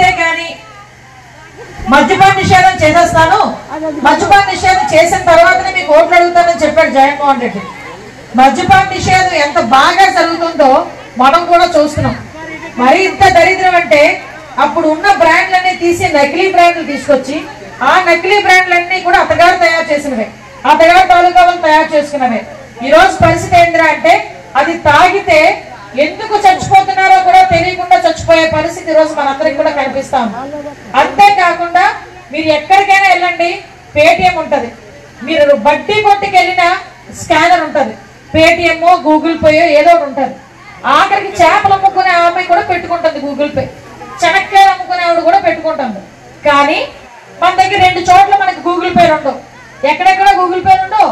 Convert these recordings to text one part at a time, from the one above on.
అంతేగాని మద్యపాన నిషేధం చేసేస్తాను మద్యపాన నిషేధం చేసిన తర్వాతనే మీకు ఓట్లు అడుగుతానని చెప్పాడు జగన్మోహన్ రెడ్డి మద్యపాన నిషేధం ఎంత బాగా జరుగుతుందో మనం కూడా చూస్తున్నాం మరి ఇంత దరిద్రం అంటే అప్పుడు ఉన్న బ్రాండ్లన్నీ తీసి నకిలీ బ్రాండ్లు తీసుకొచ్చి ఆ నకిలీ బ్రాండ్లన్నీ కూడా అతగారు తయారు చేసినవే అతగారు తాలూకా వాళ్ళు తయారు చేసుకున్నవే ఈ రోజు పరిస్థితి ఏంటిరా అంటే అది తాగితే ఎందుకు చచ్చిపోతున్నారో కూడా తెలియకుండా చచ్చిపోయే పరిస్థితి ఈ రోజు మనందరికి కూడా కనిపిస్తాం అంతేకాకుండా మీరు ఎక్కడికైనా వెళ్ళండి పేటిఎం ఉంటది మీరు బడ్డీ కొట్టుకు వెళ్ళిన స్కానర్ ఉంటది పేటిఎం గూగుల్ పే ఏదో ఒకటి ఉంటది ఆఖరికి చేపలు అమ్ముకునే ఆమె కూడా పెట్టుకుంటుంది గూగుల్ పే చెనక్కాయలు అమ్ముకునే ఆవిడ కూడా పెట్టుకుంటుంది కానీ మన దగ్గర రెండు చోట్ల మనకి గూగుల్ పే ఉండవు ఎక్కడెక్కడ గూగుల్ పే ఉండవు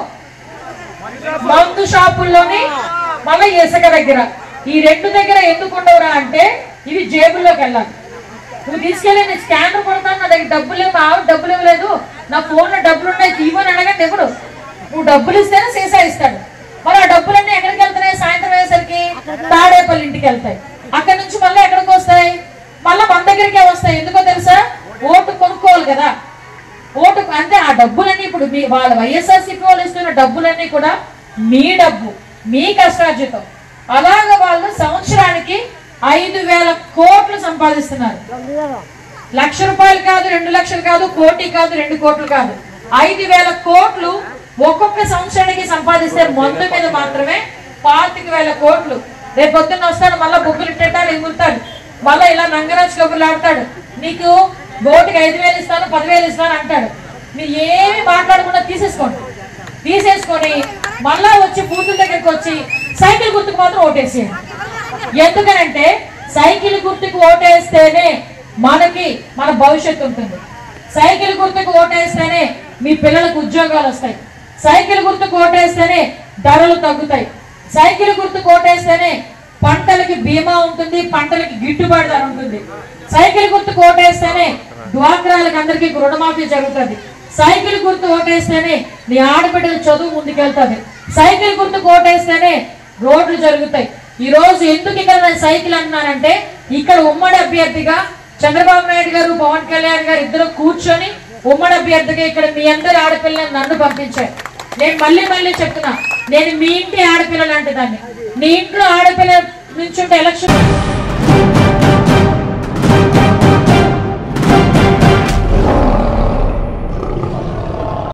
మందు షాపుల్లోని మళ్ళీ ఇసుక దగ్గర ఈ రెండు దగ్గర ఎందుకు ఉండవురా అంటే ఇవి జేబుల్లోకి వెళ్ళాలి నువ్వు తీసుకెళ్ళి నేను స్కానర్ కొడతాను నా దగ్గర డబ్బులు లేవు మా ఆవిడ డబ్బులు ఇవ్వలేదు నా ఫోన్ లో డబ్బులు ఉన్నాయి తీవని అడగండి ఎప్పుడు నువ్వు డబ్బులు ఇస్తేనే సీసా ఇస్తాడు మరి ఆ డబ్బులన్నీ ఎక్కడికి వెళ్తున్నాయి సాయంత్రం అయ్యేసరికి తాడేపల్లి ఇంటికి వెళ్తాయి అక్కడి నుంచి మళ్ళీ ఎక్కడికి వస్తాయి మళ్ళీ మన దగ్గరికే వస్తాయి ఎందుకో తెలుసా ఓటు కొనుక్కోవాలి కదా ఓటు అంటే ఆ డబ్బులన్నీ ఇప్పుడు మీ వాళ్ళ వైఎస్ఆర్సీపీ వాళ్ళు ఇస్తున్న డబ్బులన్నీ కూడా మీ డబ్బు మీ కష్టార్జితం అలాగ వాళ్ళు సంవత్సరానికి ఐదు వేల కోట్లు సంపాదిస్తున్నారు లక్ష రూపాయలు కాదు రెండు లక్షలు కాదు కోటి కాదు రెండు కోట్లు కాదు ఐదు వేల కోట్లు ఒక్కొక్క సంవత్సరానికి సంపాదిస్తే మందు మీద మాత్రమే పాతిక వేల కోట్లు రేపు పొద్దున్న వస్తాడు మళ్ళా బొగ్గులు ఇట్టేటాడు ఎగురుతాడు మళ్ళా ఇలా నంగరాజు కబుర్లు ఆడతాడు నీకు ఓటుకి ఐదు వేలు ఇస్తాను పదివేలు ఇస్తాను అంటాడు మీరు ఏమి మాట్లాడకుండా తీసేసుకోండి తీసేసుకొని మళ్ళా వచ్చి బూతుల దగ్గరికి వచ్చి సైకిల్ గుర్తుకు మాత్రం ఓటేసేయండి ఎందుకనంటే సైకిల్ గుర్తుకు ఓటేస్తేనే మనకి మన భవిష్యత్తు ఉంటుంది సైకిల్ గుర్తుకు ఓటేస్తేనే మీ పిల్లలకు ఉద్యోగాలు వస్తాయి సైకిల్ గుర్తుకు ఓటేస్తేనే ధరలు తగ్గుతాయి సైకిల్ గుర్తుకు ఓటేస్తేనే పంటలకి బీమా ఉంటుంది పంటలకి గిట్టుబాటు ధర ఉంటుంది సైకిల్ గుర్తుకు ఓటేస్తేనే డ్వాక్రాలకు అందరికీ రుణమాఫీ జరుగుతుంది సైకిల్ గుర్తు ఓటేస్తేనే నీ ఆడబిడ్డల చదువు ముందుకెళ్తుంది సైకిల్ గుర్తుకు ఓటేస్తేనే రోడ్లు జరుగుతాయి ఈ రోజు ఎందుకు ఇక్కడ నేను సైకిల్ అన్నానంటే ఇక్కడ ఉమ్మడి అభ్యర్థిగా చంద్రబాబు నాయుడు గారు పవన్ కళ్యాణ్ గారు ఇద్దరు కూర్చొని ఉమ్మడి అభ్యర్థిగా ఇక్కడ మీ అందరి ఆడపిల్లని నన్ను పంపించారు నేను మళ్ళీ మళ్ళీ చెప్తున్నా నేను మీ ఇంటి ఆడపిల్ల లాంటి దాన్ని నీ ఇంట్లో ఆడపిల్ల నుంచుంటే ఎలక్షన్